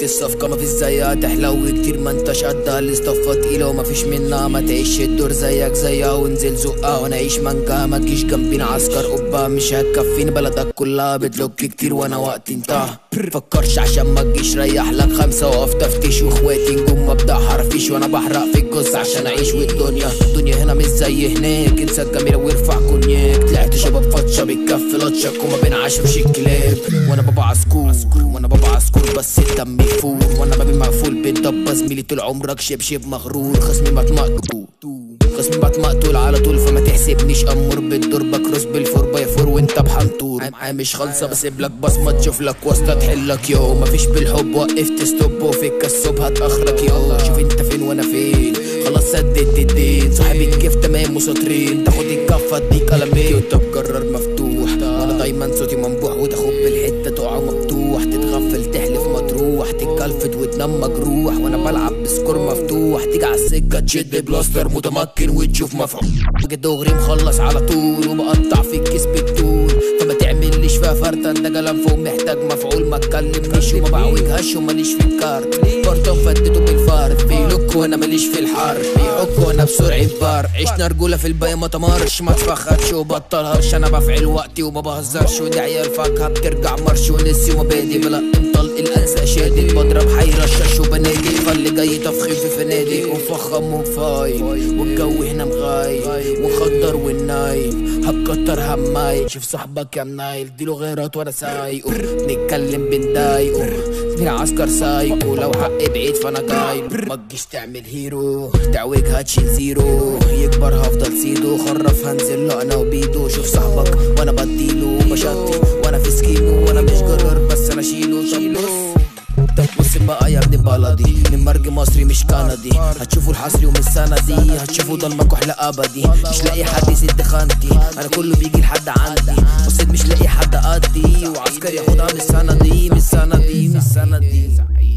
الصفقة مفيش زيها تحلو كتير ما انتش قدها الاستفة تقيلة ومفيش منها ما تعيش الدور زيك زيها وانزل زقها وانا عيش منجا ما تجيش جنبينا عسكر قبة مش هتكفيني بلدك كلها بتلوك كتير وانا وقتي انتهى فكرش عشان ما تجيش ريح لك خمسة وقف تفتيش واخواتي نجوم مبدأ حرفيش وانا بحرق في الجثة عشان اعيش والدنيا الدنيا هنا مش زي هناك انسى الجميلة وارفع كونياك طلعت شباب فتشة بالكف لطشك وما بين عشمش الكلاب وانا بابا عسكور وانا بابا عسكور بس الدم يفور وانا بابي مقفول بالضبة زميلي طول عمرك شبشب مغرور خصمي مات مقتول خصمي مات مقتول على طول فما تحسبنيش امور بالدور بكروس بالفور باي فور وانت بحنطور معايا مش خالصه بسيب لك بصمه تشوف لك واسطه تحلك يو مفيش بالحب وقفت ستوب وفيك الصوب هات اخرك يو شوف انت فين وانا فين خلاص سددت الدين صاحب الكيف تمام وسطرين تاخد الكفه اديك قلمين وانت مجرر مفتوح وانا دايما صوتي منبوح وتاخد بالحته تقع مفتوح تتغفل تحلف مطروح تتكلفت وتنام مجروح وانا بلعب بسكور مفتوح تيجي على السكه تشد بلاستر متمكن وتشوف مفعول باجي دغري مخلص على طول وبقطع في الكيس بالطول فما تعمليش فيها فرده انت كلام فوق محتاج مفعول ما تكلمنيش وما بعوجهاش وماليش في الكارت برضه فدته بالفرد بيلوك وانا ماليش في الحرب بيعك وانا بسرعه بار عشنا رجوله في الباقي ما تمرش ما تفخدش وبطل هرش انا بفعل وقتي وما بهزرش ودي عيال فاكهه بترجع مرش ونسي ومبادئ بلا انطلق الانسى شادد بضرب حي رشاش وبنادي خلي جاي تفخيم في فنادق وفخم وفاي والجو هنا مغايب وخضر والنايم هتكتر هماي شوف صاحبك يا منايل ديله غيرات وانا سايقه نتكلم بنضايقه زميل عسكر سايقه لو حقي بعيد فانا جايب ما تجيش تعمل هيرو تعويجها تشيل زيرو يكبر هفضل سيدو خرف هنزل له انا وبيدو شوف صاحبك وانا بديله بشطي وانا في سكينه وانا مش جرر بس انا شيله طب طب بص بقى يا ابن بلدي من مرج مصري مش كندي هتشوفوا الحصري ومن السنة دي هتشوفوا ضلمة كحل ابدي مش لاقي حد يسد خانتي انا كله بيجي لحد عندي بصيت مش لاقي حد قدي وعسكري ياخدها من السنة دي من السنة دي من السنة دي